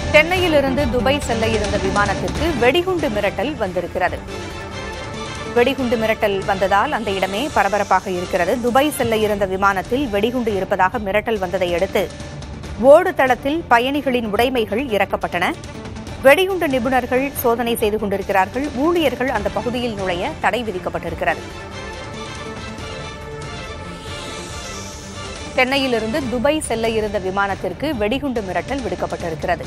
சென்னையிலிருந்து துபாய் செல்ல இருந்த விமானத்திற்கு வெடிகுண்டு மிரட்டல் வந்திருக்கிறது வெடிகுண்டு மிரட்டல் வந்ததால் அந்த இடமே பரபரப்பாக இருக்கிறது துபாய் செல்ல இருந்த விமானத்தில் வெடிகுண்டு இருப்பதாக மிரட்டல் வந்ததை அடுத்து ஓடு தளத்தில் பயணிகளின் உடைமைகள் இறக்கப்பட்டன வெடிகுண்டு நிபுணர்கள் சோதனை செய்து கொண்டிருக்கிறார்கள் ஊழியர்கள் அந்த பகுதியில் நுழைய தடை விதிக்கப்பட்டிருக்கிறது சென்னையிலிருந்து துபாய் செல்ல இருந்த விமானத்திற்கு வெடிகுண்டு மிரட்டல் விடுக்கப்பட்டிருக்கிறது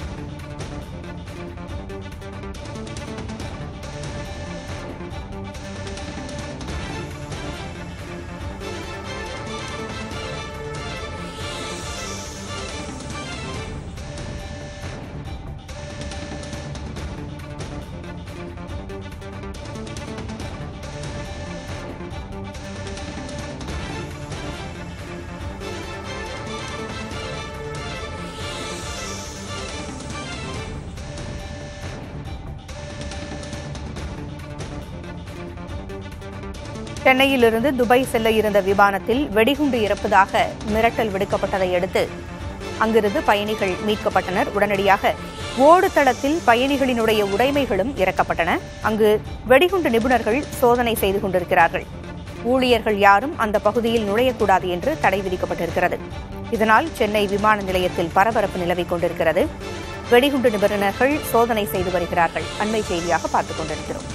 சென்னையிலிருந்து துபாய் செல்ல இருந்த விமானத்தில் வெடிகுண்டு இருப்பதாக மிரட்டல் விடுக்கப்பட்டதை அடுத்து அங்கிருந்து பயணிகள் மீட்கப்பட்டனர் உடனடியாக ஓடு தளத்தில் பயணிகளினுடைய உடைமைகளும் இறக்கப்பட்டன அங்கு வெடிகுண்டு நிபுணர்கள் சோதனை செய்து கொண்டிருக்கிறார்கள் ஊழியர்கள் யாரும் அந்த பகுதியில் நுழையக்கூடாது என்று தடை விதிக்கப்பட்டிருக்கிறது இதனால் சென்னை விமான நிலையத்தில் பரபரப்பு நிலவிக் கொண்டிருக்கிறது வெடிகுண்டு நிபுணர்கள் சோதனை செய்து வருகிறார்கள் அண்மை செய்தியாக பார்த்துக் கொண்டிருக்கிறோம்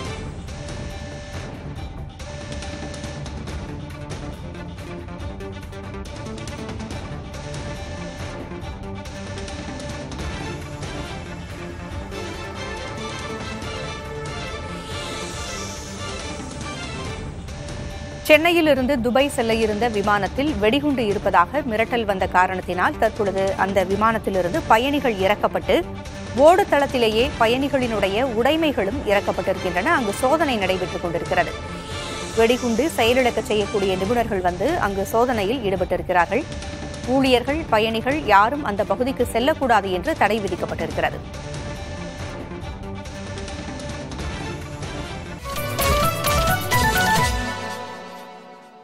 சென்னையிலிருந்து துபாய் செல்ல இருந்த விமானத்தில் வெடிகுண்டு இருப்பதாக மிரட்டல் வந்த காரணத்தினால் தற்பொழுது அந்த விமானத்திலிருந்து பயணிகள் இறக்கப்பட்டு ஓடு தளத்திலேயே பயணிகளினுடைய உடைமைகளும் இறக்கப்பட்டிருக்கின்றன அங்கு சோதனை நடைபெற்றுக் கொண்டிருக்கிறது வெடிகுண்டு செயலிழக்க செய்யக்கூடிய நிபுணர்கள் வந்து அங்கு சோதனையில் ஈடுபட்டிருக்கிறார்கள் ஊழியர்கள் பயணிகள் யாரும் அந்த பகுதிக்கு செல்லக்கூடாது என்று தடை விதிக்கப்பட்டிருக்கிறது